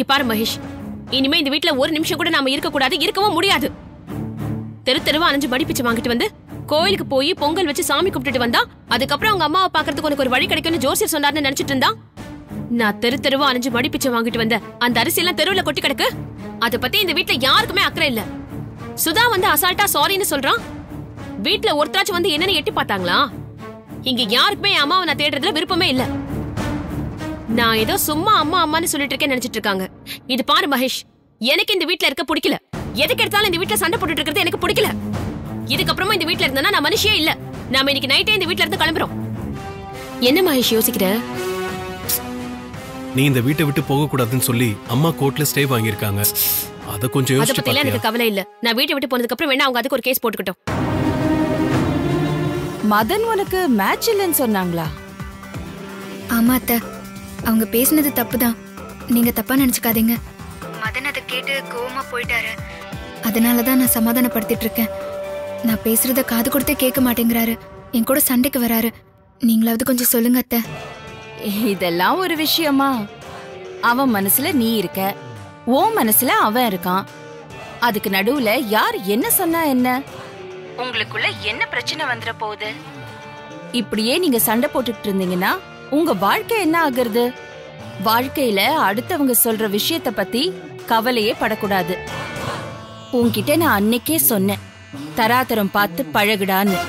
பாரு மகேஷ் இனிமே இந்த வீட்ல ஒரு நிமிஷம் கூட நாம இருக்க கூடாது இருக்கவும் முடியாது தெரு தெருவா அலைஞ்சு மடிப்பிச்சு வாங்கிட்டு வந்து கோயிலுக்கு போய் பொங்கல் வச்சு சாமி கும்பிட்டுட்டு வந்தா அதுக்கப்புறம் அவங்க அம்மாவை பாக்குறதுக்கு உனக்கு ஒரு வழி கிடைக்கும்னு ஜோசியர் சொன்னார்னு நினைச்சிட்டு இருந்தா நான் தெரு தெருவா அலைஞ்சு மடிப்பிச்சு வாங்கிட்டு வந்த அந்த அரிசி எல்லாம் தெருவுல கொட்டி கிடக்கு அத பத்தி இந்த வீட்ல யாருக்குமே அக்கறை இல்ல சுதா வந்து அசால்ட்டா சாரின்னு சொல்றான் வீட்ல ஒருத்தராச்சும் வந்து என்னன்னு எட்டி பார்த்தாங்களா இங்க யாருக்குமே என் அம்மாவை நான் தேடுறதுல விருப்பமே இல்ல நான் ஏதோ சும்மா அம்மா அம்மான்னு சொல்லிட்டு இருக்கேன்னு நினைச்சிட்டு இருக்காங்க இது பாரு மகேஷ் எனக்கு இந்த வீட்ல இருக்க பிடிக்கல எதுக்கு எடுத்தாலும் இந்த வீட்ல சண்டை போட்டுட்டு இருக்கிறது எனக்கு பிடிக்கல இதுக்கப்புறமா இந்த வீட்ல இருந்தா நான் மனுஷியே இல்ல நாம இன்னைக்கு நைட்டே இந்த வீட்ல இருந்து கிளம்புறோம் என்ன மகேஷ் யோசிக்கிற நீ இந்த வீட்டை விட்டு போக கூடாதுன்னு சொல்லி அம்மா கோர்ட்ல ஸ்டே வாங்கியிருக்காங்க அத கொஞ்சம் அத யோசிச்சு பத்தி எல்லாம் எனக்கு பாத்தியா கவலை இல்ல நான் வீட்டை விட்டு போனதுக்கு அப்புறம் வேணா அவங்க அதுக்கு ஒரு கேஸ் போட்டுக்கிட்டோம் மதன் உனக்கு மேட்ச் இல்லைன்னு சொன்னாங்களா ஆமா அத்தை அவங்க பேசினது தப்புதான் நீங்க தப்பா நினைச்சுக்காதீங்க மதன் அதை கேட்டு கோவமா போயிட்டாரு அதனால தான் நான் சமாதானப்படுத்திட்டு இருக்கேன் நான் பேசுறத காது கொடுத்தே கேட்க மாட்டேங்கிறாரு என் கூட சண்டைக்கு வராரு நீங்களாவது கொஞ்சம் சொல்லுங்க அத்தை இதெல்லாம் ஒரு விஷயமா அவன் மனசுல நீ இருக்க உன் மனசுல அவன் இருக்கான் அதுக்கு நடுவுல யார் என்ன சொன்னா என்ன உங்களுக்குள்ள என்ன பிரச்சனை வந்துட போகுது இப்படியே நீங்க சண்டை போட்டுக்கிட்டு இருந்தீங்கன்னா உங்க வாழ்க்கை என்ன ஆகுறது வாழ்க்கையில அடுத்தவங்க சொல்ற விஷயத்த பத்தி கவலையே படக்கூடாது உன்கிட்ட நான் அன்னைக்கே சொன்னேன் தராதரம் பார்த்து பழகுடான்னு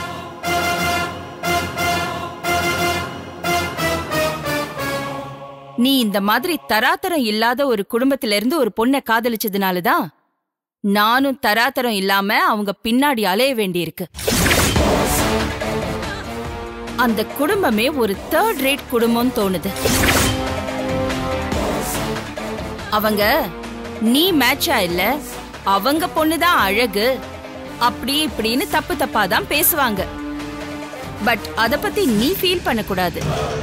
நீ இந்த மாதிரி தராதரம் இல்லாத ஒரு குடும்பத்தில இருந்து ஒரு பொண்ணை காதலிச்சதுனால தான் நானும் தராதரம் இல்லாம அவங்க பின்னாடி அலைய வேண்டியிருக்கு அந்த குடும்பமே ஒரு தேர்ட் ரேட் குடும்பம்னு தோணுது அவங்க நீ மேட்சா இல்ல அவங்க பொண்ணுதான் அழகு அப்படி இப்படின்னு தப்பு தப்பா தான் பேசுவாங்க பட் அத பத்தி நீ ஃபீல் பண்ணக்கூடாது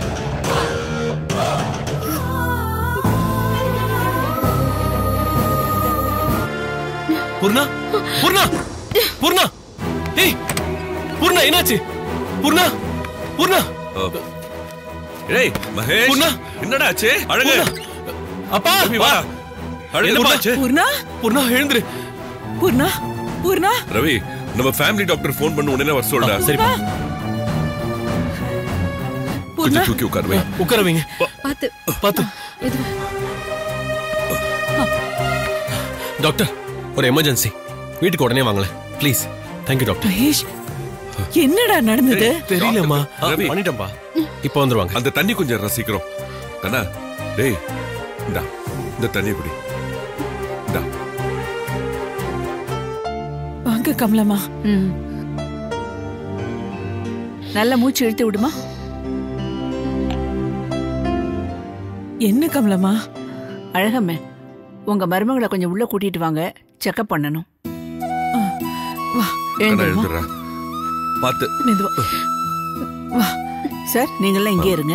பூர்ணா பூர்ணா பூர்ணா ஏய் பூர்ணா என்னாச்சு பூர்ணா பூர்ணா ஏய் மகேஷ் பூர்ணா. என்னடா ஆச்சு அழகு பூர்ணா அப்பா தம்பி, வா அழகு என்னப்பா? என்னாச்சு பூர்ணா பூர்ணா எழுந்துரு பூர்ணா பூர்ணா ரவி நம்ம ஃபேமிலி டாக்டர் ஃபோன் பண்ண உடனே வர சொல்டா சரிப்பா பூர்ணா கொஞ்சம் தூக்கி உட்காரு வை உட்கார வைங்க பாத்து பாத்து டாக்டர் ஒரு எமர்ஜென்சி வீட்டுக்கு உடனே வாங்களேன் ப்ளீஸ் தேங்க்யூ டாக்டர் மகேஷ் என்னடா நடந்தது தெரியலம்மா ஆ, ரவி. பண்ணிட்டேன்ப்பா இப்போ வந்துருவாங்க அந்த தண்ணி கொஞ்சம் ரசிக்கிறோம் அண்ணா டேய் இந்தா இந்த தண்ணி குடி இந்தா வாங்க கமலம்மா ம் நல்ல மூச்சு இழுத்து விடுமா என்ன கமலம்மா அழகம்மே உங்க மருமகளை கொஞ்சம் உள்ள கூட்டிட்டு வாங்க செக்அப் பண்ணணும் வா கண்ணா எழுந்துருமா எழுந்துடுறா பார்த்து மெதுவா வா சார் நீங்களாம் இங்கே இருங்க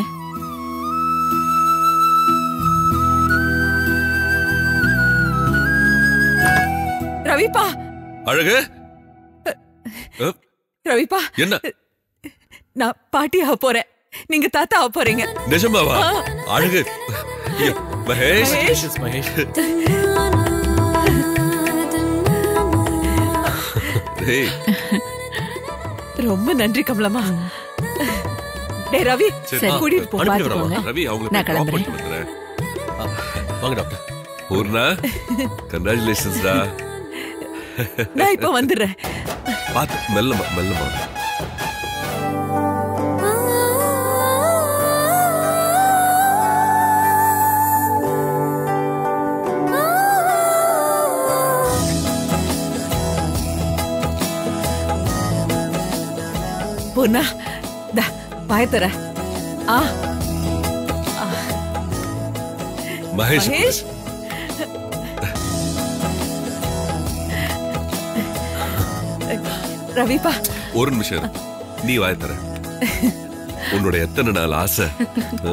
ரவிப்பா அழகு அ, ரவிப்பா என்ன நான் பாட்டி ஆக போறேன் நீங்க தாத்தா ஆக போறீங்க நிஜமாவா அழகு ஐயோ, மகேஷ் மகேஷ் மகேஷ் டேய் ரொம்ப நன்றி கமலம்மா டேய் ரவி சரி. கூட்டிட்டு போ அனுப்பிட்டு வரேன். பாத்துக்கோங்க ரவி அவங்களை நான் drop கிளம்புறேன். பண்ணிட்டு வந்துடுறேன். வாங்க டாக்டர் பூர்ணா கங்க்ராச்சுலேஷன்ஸ்டா நான் இப்ப வந்துடுறேன் பார்த்து மெல்லமா மெல்லமா பொண்ணா தா பாயத்தர ஆ மகேஷ் மகேஷ் ரவிப்பா ஒரு நிமிஷம் இரு. நீ வாய் தர உன்னோட எத்தனை நாள் ஆசை ஆ?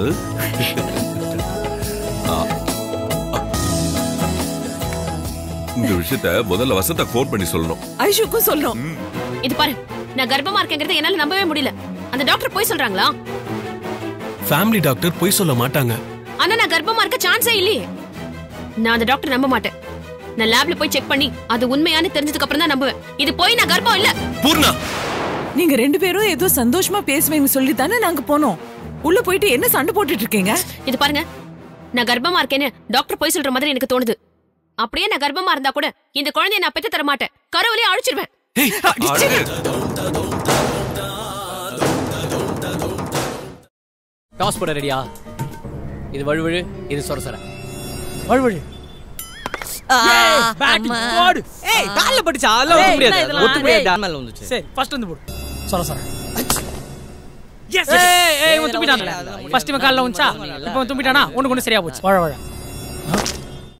ஆ. இந்த விஷயத்த முதல்ல வசந்தா ஃபோன் பண்ணி சொல்லணும் ஐஷுக்கும் சொல்லணும் இது பாரு நான் கர்ப்பமா இருக்கேங்கிறத என்னால நம்பவே முடியல அந்த டாக்டர் போய் சொல்றாங்களா ஃபேமிலி டாக்டர் பொய் சொல்ல மாட்டாங்க ஆனா நான் கர்ப்பமா இருக்க சான்ஸே இல்லையே நான் அந்த டாக்டர் நம்ப மாட்டேன் நான் லேப்ல போய் செக் பண்ணி அது உண்மையானு தெரிஞ்சதுக்கு அப்புறம் தான் நம்புவேன் இது போய் நான் கர்ப்பம் இல்ல பூர்ணா நீங்க ரெண்டு பேரும் ஏதோ சந்தோஷமா பேசுவீங்கன்னு சொல்லி தானே நாங்க போனோம் உள்ள போயிட்டு என்ன சண்டை போட்டுட்டு இருக்கீங்க இது பாருங்க நான் கர்ப்பமா இருக்கேன்னு டாக்டர் போய் சொல்ற மாதிரி எனக்கு தோணுது அப்படியே நான் கர்ப்பமா இருந்தா கூட இந்த குழந்தைய நான் பெத்து தர மாட்டேன் கருவிலே அழிச்சிருவேன் டாஸ் போட ரெடியா இது வழுவழு இது சொர சொர வழுவழு போடு ஏய் கால்ல பட்டுச்சா அதெல்லாம் ஒத்து முடியாது இதெல்லாம் ஒத்து முடியாது டேய். மேல வந்துச்சு சரி ஃபர்ஸ்ட் வந்து போடு சொர சொர எஸ் ஏய் ஏய் இவன் தும்பிட்டான்ல ஃபர்ஸ்ட் இவன் கால்ல வந்துச்சா இப்போ இவன் தும்பிட்டானா ஒண்ணு ஒண்ணு சரியா போச்சு வழ வழ